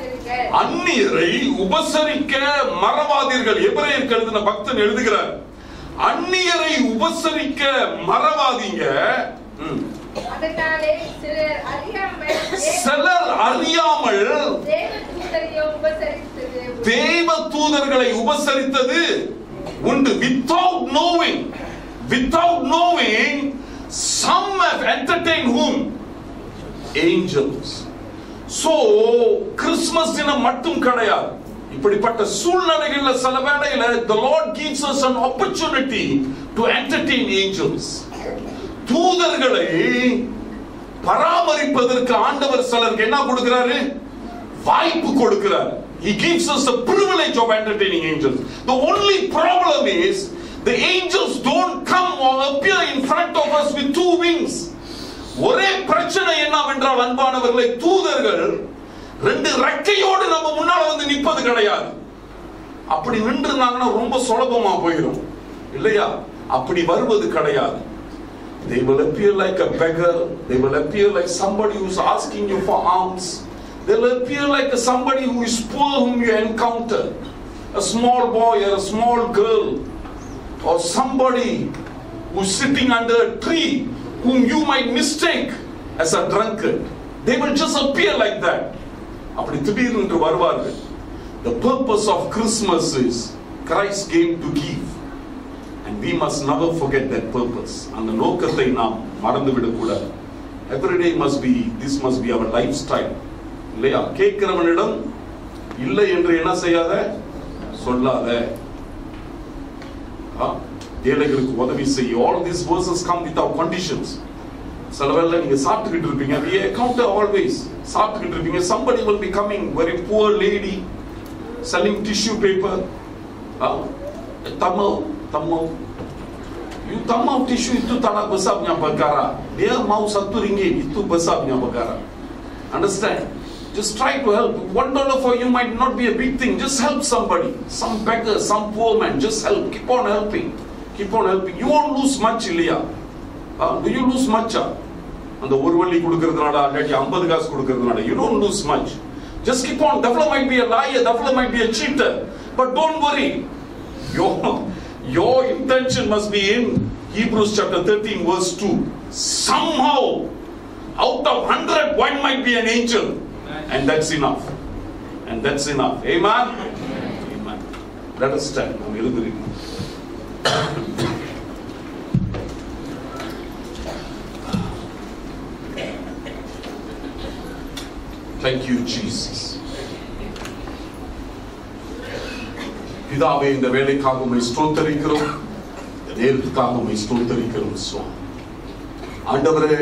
அந்நியரை உபசரிக்க மறவாதீர்கள் எபிரேயருக்கு எழுதின பக்தன் எழுதுகிறார் அந்நியரை உபசரிக்க மறவாதீங்க ம். அதனாலே சிலர் அறியாமல் சிலர் அறியாமல் தேவ தூதரையோ உபசரித்தது தேவ தூதர்களை உபசரித்தது உண்டு without knowing without knowing some have entertained whom angels so Christmas தினம் மட்டும் கிடையாது இப்படிப்பட்ட சூழ்நிலைகள்ல சில வேளையில the lord gives us an opportunity to entertain angels தூதர்களை பராமரிப்பதற்கு ஆண்டவர் சிலருக்கு என்ன கொடுக்கிறாரு வாய்ப்பு கொடுக்கிறார் he gives us the privilege of entertaining angels the only problem is the angels don't come or appear in front of us with two wings ஒரே பிரச்சனை என்னவென்றால் அன்பானவர்களை தூதர்கள் ரெண்டு ரெக்கையோடு நம்ம முன்னால வந்து நிற்பது கிடையாது அப்படி நின்றுனாங்கன்னா ரொம்ப சுலபமா போயிடும் இல்லையா அப்படி வருவது கிடையாது they will appear like a beggar they will appear like somebody who's asking you for alms they will appear like somebody who is poor whom you encounter a small boy or a small girl or somebody who's sitting under a tree whom you might mistake as a drunkard they will just appear like that அப்படி திடீரென்று வருவார்கள் the purpose of christmas is christ came to give and we must never forget that purpose அந்த நோக்கத்தை நாம் மறந்து விடக்கூடாது every day must be this must be our lifestyle இல்லையா கேட்கிறவனிடம் இல்லை என்று என்ன செய்யாத சொல்லாத ஆ, ஏழைகளுக்கு உதவி செய்ய all these verses come without conditions சில வேளை நீங்க சாப்பிட்டுக்கிட்டு இருப்பீங்க we encounter always சாப்பிட்டுக்கிட்டு இருப்பீங்க somebody will be coming very poor lady selling tissue paper ah tamo tamo you tamo tissue itu tak nak besar punya perkara dia mau satu ringgit itu besar punya perkara understand just try to help one dollar for you might not be a big thing just help somebody some beggar some poor man just help keep on helping keep on helping you won't lose much இல்லையா Ah, do you lose much ah? அந்த ஒரு வள்ளி கொடுக்கறதுனால இல்லாட்டி ஐம்பது காசு கொடுக்கறதுனால you don't lose much just keep on devil might be a liar devil might be a cheater but don't worry your your intention must be in Hebrews chapter 13 verse 2 somehow out of 100 one might be an angel and that's enough and that's enough amen amen let us stand நாம் எழுந்திருக்கிறோம் Thank you, Jesus. பிதாவே இந்த வேலைக்காக உண்மை ஸ்தோத்தரிக்கிறோம் இந்த நேரத்துக்காக உண்மை ஸ்தோத்தரிக்கிறோம் சுவாமி ஆண்டவரே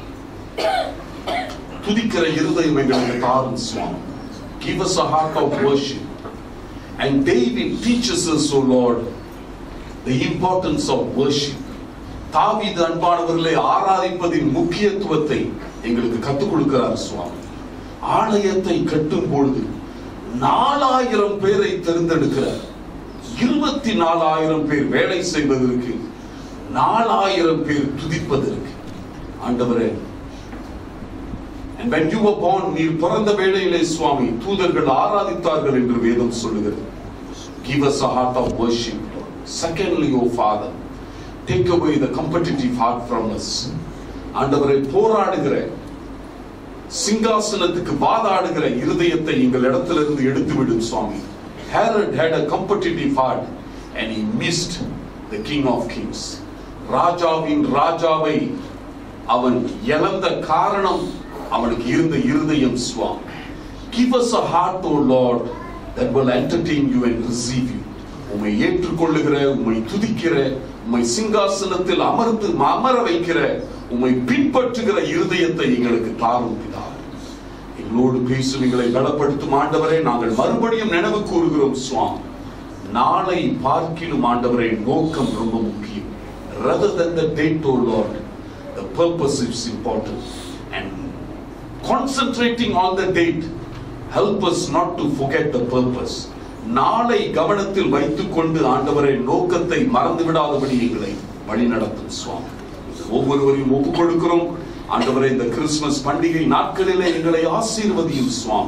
துதிக்கிற இருதயம் எங்களுக்கு தாரும் சுவாமி give us a heart of worship and David teaches us O Lord the importance of worship தாவீது அன்பானவர்களை ஆராதிப்பதின் முக்கியத்துவத்தை எங்களுக்கு கற்றுக் கொடுக்கிறார் சுவாமி ஆலயத்தை கட்டும் பொழுது நாலாயிரம் பேரை தேர்ந்தெடுக்கிறார் இருபத்தி நாலாயிரம் பேர் வேலை செய்வதற்கு நாலாயிரம் பேர் துதிப்பதற்கு ஆண்டவரே And when you were born, நீர் பிறந்த வேளையிலே சுவாமி தூதர்கள் ஆராதித்தார்கள் என்று வேதம் சொல்லுகிறது Give us a heart of worship. Lord. Secondly, O Father, take away the competitive heart from us. ஆண்டவரை போராடுகிற சிங்காசனத்துக்கு வாதாடுகிற இருதயத்தை எங்கள் இடத்திலிருந்து எடுத்து விடும் சுவாமி Herod had a competitive heart and he missed the king of kings ராஜாவின் ராஜாவை அவன் இழந்த காரணம் அவனுக்கு இருந்த இருதயம் சுவாமி Give us a heart, O Lord, that will entertain you and receive you. உம்மை ஏற்றுக்கொள்ளுகிற உம்மை துதிக்கிற உம்மை சிங்காசனத்தில் அமர்ந்து அமர வைக்கிற உம்மை பின்பற்றுகிற இருதயத்தை எங்களுக்கு தாரும் பிதா எங்களோடு பேசும் எங்களை பலப்படுத்தும் ஆண்டவரே நாங்கள் மறுபடியும் நினைவு கூறுகிறோம் சுவாமி நாளை பார்க்கிலும் ஆண்டவரே நோக்கம் ரொம்ப முக்கியம் rather than the date oh lord the purpose is important and concentrating on the date help us not to forget the purpose நாளை கவனத்தில் வைத்துக்கொண்டு ஆண்டவரை நோக்கத்தை மறந்து விடாதபடி எங்களை வழி நடத்தும் சுவாமி ஒவ்வொருவரையும் ஒப்புக் கொடுக்கிறோம் ஆண்டவரை இந்த கிறிஸ்துமஸ் பண்டிகை நாட்களிலே எங்களை ஆசீர்வதியும் சுவாமி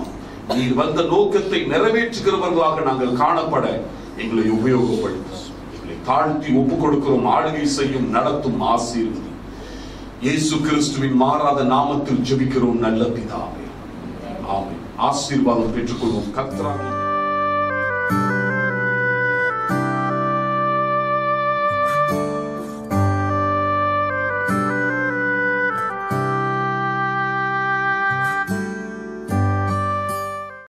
நீர் வந்த நோக்கத்தை நிறைவேற்றுகிறவர்களாக நாங்கள் காணப்பட எங்களை உபயோகப்படுத்தும் எங்களை தாழ்த்தி ஒப்புக் கொடுக்கிறோம் ஆளுகை செய்யும் நடத்தும் ஆசீர்வதி இயேசு கிறிஸ்துவின் மாறாத நாமத்தில் ஜெபிக்கிறோம் நல்ல பிதாவே ஆமென் ஆசீர்வாதம் பெற்றுக்கொள்வோம் கர்த்தராகிய